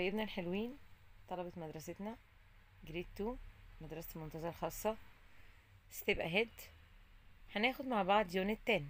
حبايبنا الحلوين طلبة مدرستنا جريد 2 مدرسة المنتزه الخاصة ستيب اهيد هناخد مع بعض يونت 10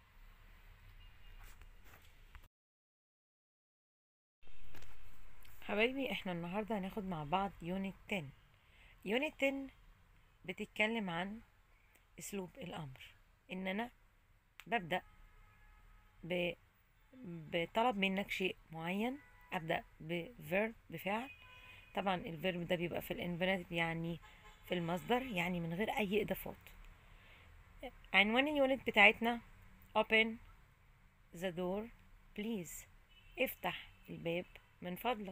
حبايبي احنا النهاردة هناخد مع بعض يونت 10 يونت 10 بتتكلم عن اسلوب الامر ان انا ببدأ ب... بطلب منك شيء معين ابدأ بفيرب بفعل طبعا الفيرب ده بيبقى في الانفينيتيف يعني في المصدر يعني من غير اي اضافات عنوان اليونت بتاعتنا open the door please افتح الباب من فضلك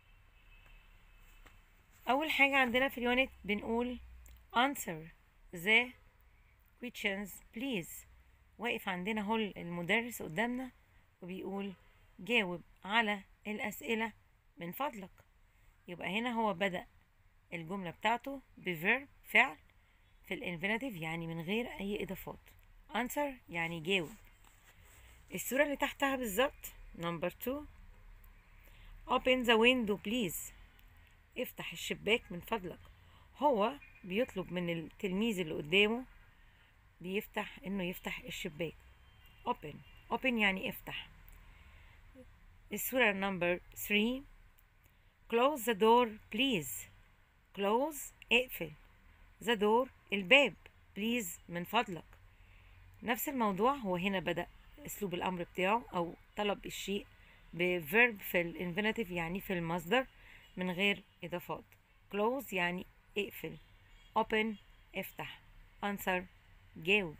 اول حاجة عندنا في اليونت بنقول answer the questions please واقف عندنا هو المدرس قدامنا وبيقول جاوب على الأسئلة من فضلك يبقى هنا هو بدأ الجملة بتاعته بفيرب فعل في الانفينيتيف يعني من غير أي إضافات answer يعني جاوب الصورة اللي تحتها بالظبط نمبر 2 open the window please افتح الشباك من فضلك هو بيطلب من التلميذ اللي قدامه بيفتح انه يفتح الشباك open open يعني افتح الصورة نمبر 3 close the door please close اقفل the door الباب please من فضلك نفس الموضوع هو هنا بدأ اسلوب الامر بتاعه او طلب الشيء بفيرب في الانفينيتيف يعني في المصدر من غير اضافات close يعني اقفل open افتح answer جاوب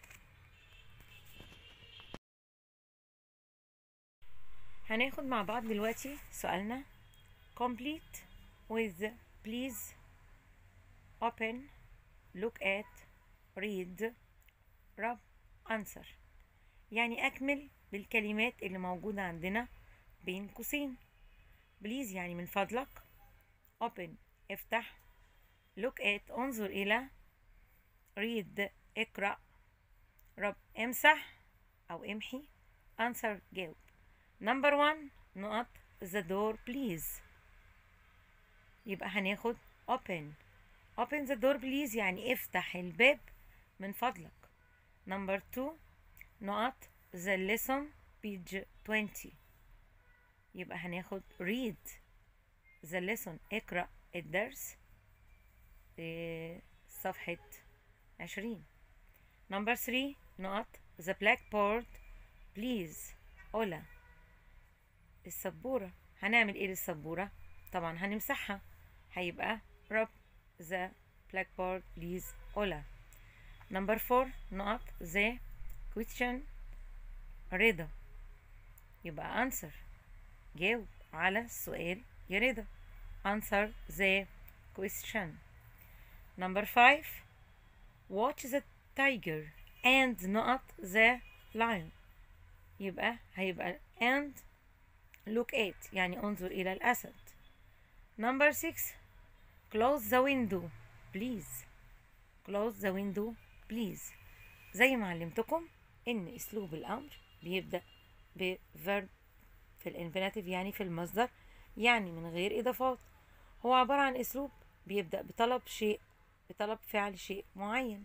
هناخد مع بعض دلوقتي سؤالنا complete with please open look at read rub answer يعني أكمل بالكلمات اللي موجودة عندنا بين قوسين بليز يعني من فضلك open افتح look at انظر إلى read اقرأ رب امسح أو امحي answer جاوب نمبر 1 نقط the door please يبقى هناخد open open the door please يعني افتح الباب من فضلك نمبر 2 نقط the lesson page 20 يبقى هناخد read the lesson اقرأ الدرس في صفحة عشرين نمبر 3 نقط the blackboard please أولا السبورة هنعمل ايه للسبورة طبعا هنمسحها هيبقى rub the blackboard please أولا نمبر 4 نقط the question رضا يبقى answer جاوب على السؤال يا رضا answer the question number 5 watch the tiger and نقط the lion يبقى هيبقى and look at يعني انظر إلى الأسد number 6 close the window please close the window please زي ما علمتكم ان اسلوب الامر بيبدأ بفيرب في الانفينيتيف يعني في المصدر يعني من غير اضافات هو عبارة عن اسلوب بيبدأ بطلب شيء بطلب فعل شيء معين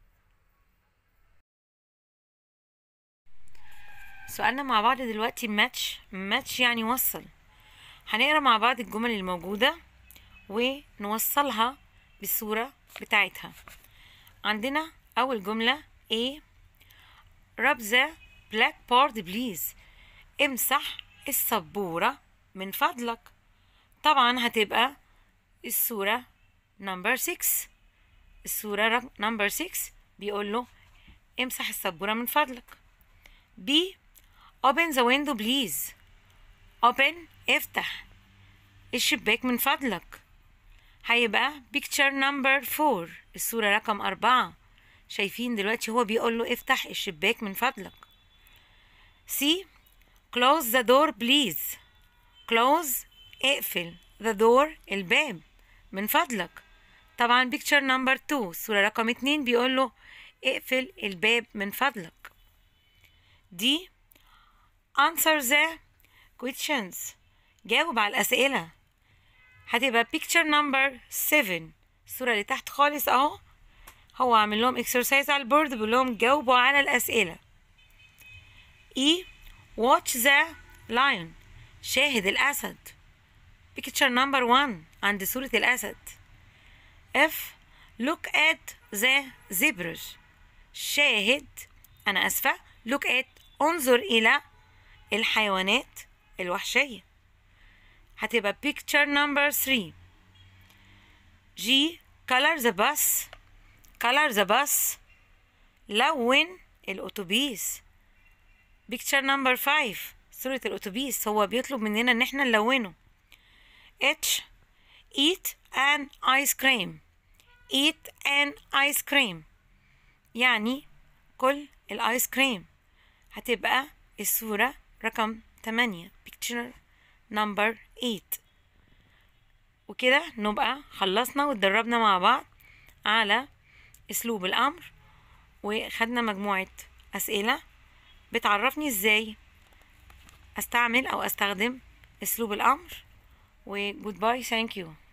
سؤالنا مع بعض دلوقتي ماتش ماتش يعني وصل هنقرا مع بعض الجمل الموجودة ونوصلها بالصورة بتاعتها عندنا أول جملة A rub the blackboard please امسح السبورة من فضلك طبعا هتبقى الصورة نمبر 6 الصورة نمبر 6 بيقول له امسح السبورة من فضلك B open the window please open افتح الشباك من فضلك هيبقى picture number 4 الصورة رقم أربعة شايفين دلوقتي هو بيقول له افتح الشباك من فضلك C close the door please close اقفل the door الباب من فضلك طبعا picture number 2 الصورة رقم اتنين بيقول له اقفل الباب من فضلك دي answer the questions جاوب على الأسئلة هتبقى picture number 7 الصورة اللي تحت خالص اهو هو عامل لهم exercise على البورد بيقول لهم جاوبوا على الأسئلة E watch the lion شاهد الأسد picture number 1 عند صورة الأسد F look at the zebras شاهد أنا أسفة look at انظر إلى الحيوانات الوحشية هتبقى picture number 3 G color the bus color the bus لون الأتوبيس picture number 5 صورة الأتوبيس هو بيطلب مننا إن احنا نلونه H eat an ice cream eat an ice cream يعني كل الآيس كريم هتبقى الصورة رقم 8 picture number 8 وكده نبقى خلصنا واتدربنا مع بعض على اسلوب الامر وخدنا مجموعة اسئلة بتعرفني ازاي استعمل او استخدم اسلوب الامر وجود باي ثانك يو